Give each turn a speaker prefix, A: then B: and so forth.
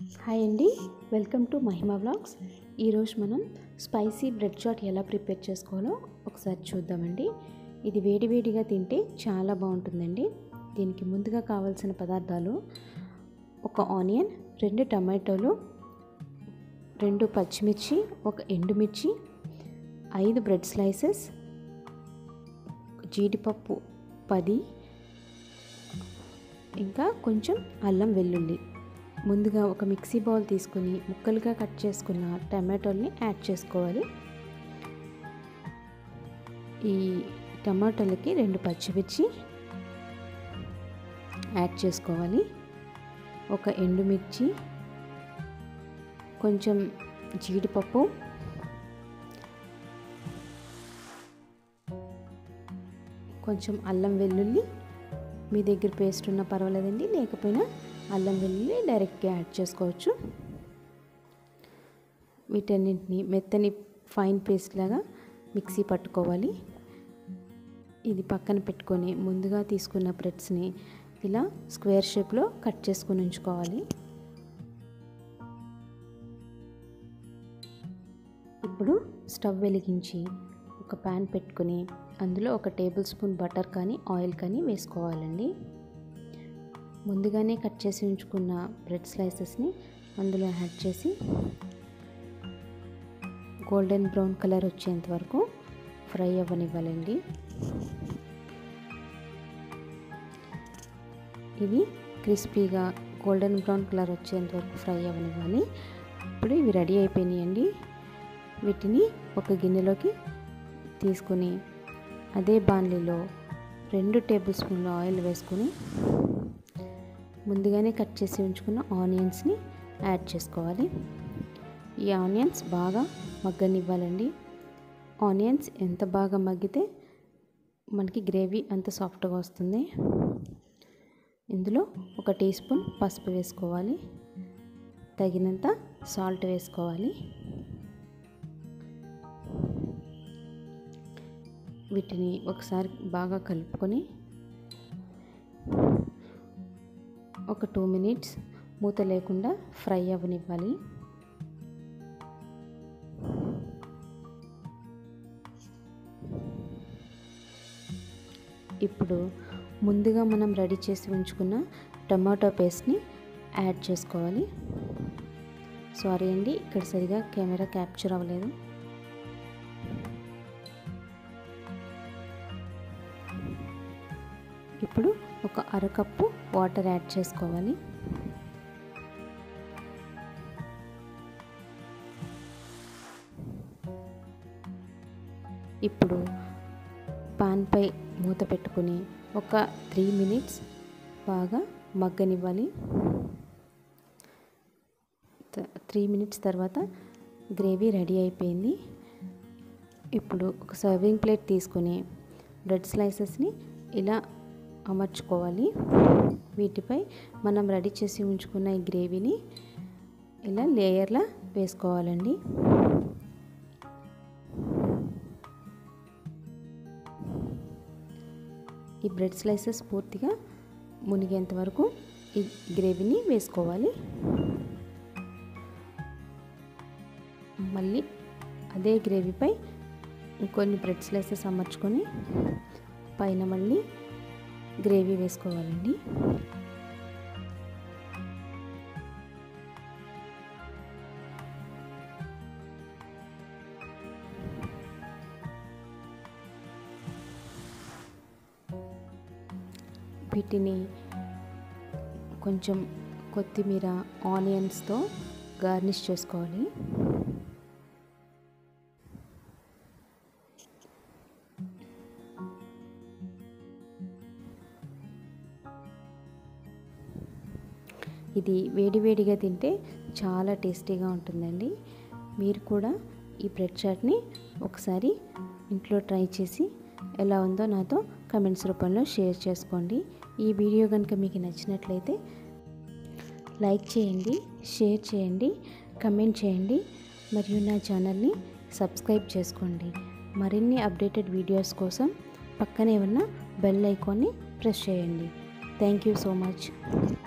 A: hi అండి welcome to Mahima vlogs ఈరోజు మనం స్పైసీ బ్రెడ్ చాట్ ఎలా ప్రిపేర్ చేసుకోవాలో ఒకసారి చూద్దామండి ఇది వేడివేడిగా తింటే చాలా బాగుంటుందండి దీనికి ముందుగా కావాల్సిన పదార్థాలు ఒక ఆనియన్ రెండు టమాటోలు రెండు పచ్చిమిర్చి ఒక ఎండుమిర్చి ఐదు బ్రెడ్ స్లైసెస్ జీడిపప్పు పది ఇంకా కొంచెం అల్లం వెల్లుల్లి ముందుగా ఒక మిక్సీ బౌల్ తీసుకుని ముక్కలుగా కట్ చేసుకున్న టమాటోల్ని యాడ్ చేసుకోవాలి ఈ టమాటోలకి రెండు పచ్చిమిర్చి యాడ్ చేసుకోవాలి ఒక ఎండుమిర్చి కొంచెం జీడిపప్పు కొంచెం అల్లం వెల్లుల్లి మీ దగ్గర పేస్ట్ ఉన్న పర్వాలేదండి లేకపోయినా అల్లం వెల్లుల్లి డైరెక్ట్గా యాడ్ చేసుకోవచ్చు వీటన్నింటిని మెత్తని ఫైన్ పేస్ట్ లాగా మిక్సీ పట్టుకోవాలి ఇది పక్కన పెట్టుకొని ముందుగా తీసుకున్న బ్రెడ్స్ని ఇలా స్క్వేర్ షేప్లో కట్ చేసుకొని ఉంచుకోవాలి ఇప్పుడు స్టవ్ వెలిగించి ఒక ప్యాన్ పెట్టుకుని అందులో ఒక టేబుల్ స్పూన్ బటర్ కానీ ఆయిల్ కానీ వేసుకోవాలండి ముందుగానే కట్ చేసి ఉంచుకున్న బ్రెడ్ స్లైసెస్ని అందులో యాడ్ చేసి గోల్డెన్ బ్రౌన్ కలర్ వచ్చేంత వరకు ఫ్రై అవ్వనివ్వాలండి ఇవి క్రిస్పీగా గోల్డెన్ బ్రౌన్ కలర్ వచ్చేంత వరకు ఫ్రై అవ్వనివ్వాలి ఇప్పుడు ఇవి రెడీ అయిపోయినాయండి వీటిని ఒక గిన్నెలోకి తీసుకుని అదే బాణలిలో రెండు టేబుల్ స్పూన్ల ఆయిల్ వేసుకొని ముందుగానే కట్ చేసి ఉంచుకున్న ఆనియన్స్ని యాడ్ చేసుకోవాలి ఈ ఆనియన్స్ బాగా మగ్గనివ్వాలండి ఆనియన్స్ ఎంత బాగా మగ్గితే మనకి గ్రేవీ అంత సాఫ్ట్గా వస్తుంది ఇందులో ఒక టీ స్పూన్ పసుపు వేసుకోవాలి తగినంత సాల్ట్ వేసుకోవాలి వీటిని ఒకసారి బాగా కలుపుకొని ఒక టూ మినిట్స్ మూత లేకుండా ఫ్రై అవ్వనివ్వాలి ఇప్పుడు ముందుగా మనం రెడీ చేసి ఉంచుకున్న టమాటో పేస్ట్ని యాడ్ చేసుకోవాలి సారీ అండి ఇక్కడ సరిగా కెమెరా క్యాప్చర్ అవ్వలేదు ఇప్పుడు ఒక అరకప్పు వాటర్ యాడ్ చేసుకోవాలి ఇప్పుడు పాన్పై మూత పెట్టుకుని ఒక త్రీ మినిట్స్ బాగా మగ్గనివ్వాలి త్రీ మినిట్స్ తర్వాత గ్రేవీ రెడీ అయిపోయింది ఇప్పుడు ఒక సర్వింగ్ ప్లేట్ తీసుకొని బ్రెడ్ స్లైసెస్ని ఇలా అమర్చుకోవాలి వీటిపై మనం రెడీ చేసి ఉంచుకున్న ఈ గ్రేవీని ఇలా లేయర్లా వేసుకోవాలండి ఈ బ్రెడ్ స్లైసెస్ పూర్తిగా మునిగేంత వరకు ఈ గ్రేవీని వేసుకోవాలి మళ్ళీ అదే గ్రేవీపై ఇంకొన్ని బ్రెడ్ స్లైసెస్ అమర్చుకొని పైన మళ్ళీ గ్రేవీ వేసుకోవాలండి వీటిని కొంచెం కొత్తిమీర ఆనియన్స్తో గార్నిష్ చేసుకోవాలి ఇది వేడివేడిగా తింటే చాలా టేస్టీగా ఉంటుందండి మీరు కూడా ఈ బ్రెడ్ చాట్ని ఒకసారి ఇంట్లో ట్రై చేసి ఎలా ఉందో నాతో కమెంట్స్ రూపంలో షేర్ చేసుకోండి ఈ వీడియో కనుక మీకు నచ్చినట్లయితే లైక్ చేయండి షేర్ చేయండి కమెంట్ చేయండి మరియు నా ఛానల్ని సబ్స్క్రైబ్ చేసుకోండి మరిన్ని అప్డేటెడ్ వీడియోస్ కోసం పక్కనే ఉన్న బెల్ ఐకాన్ని ప్రెస్ చేయండి థ్యాంక్ యూ సో మచ్